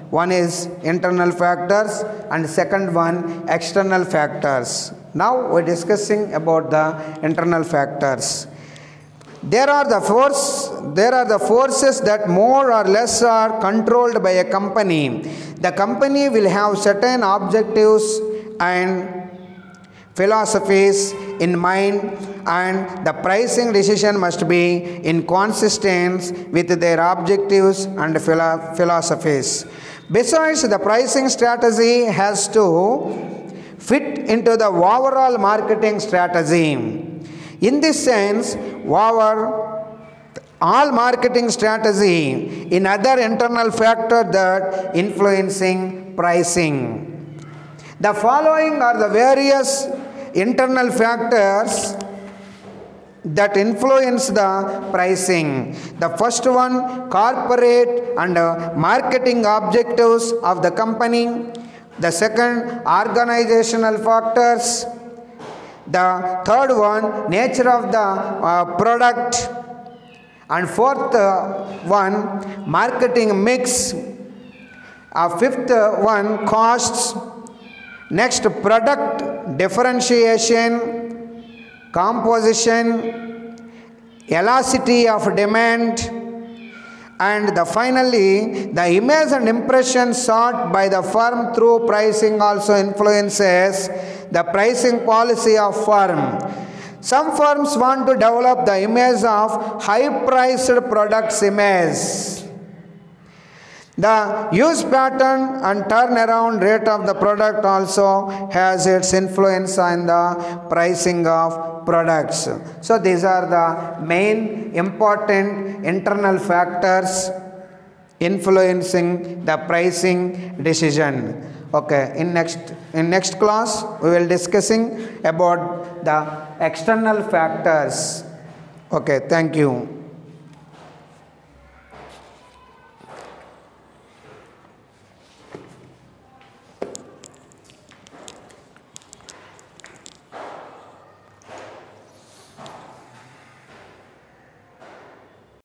one is internal factors and second one external factors now we're discussing about the internal factors there are the force there are the forces that more or less are controlled by a company the company will have certain objectives and philosophies in mind and the pricing decision must be in consistence with their objectives and philo- philosophies besides the pricing strategy has to fit into the overall marketing strategy in this sense our all marketing strategy in other internal factor that influencing pricing the following are the various internal factors that influence the pricing. The first one, corporate and uh, marketing objectives of the company. The second, organizational factors. The third one, nature of the uh, product. And fourth uh, one, marketing mix. Uh, fifth uh, one, costs. Next, product differentiation, composition, elasticity of demand, and the finally the image and impression sought by the firm through pricing also influences the pricing policy of firm. Some firms want to develop the image of high priced products image. The use pattern and turnaround rate of the product also has its influence on the pricing of products. So these are the main important internal factors influencing the pricing decision. Okay, in next in next class we will discussing about the external factors. Okay, thank you.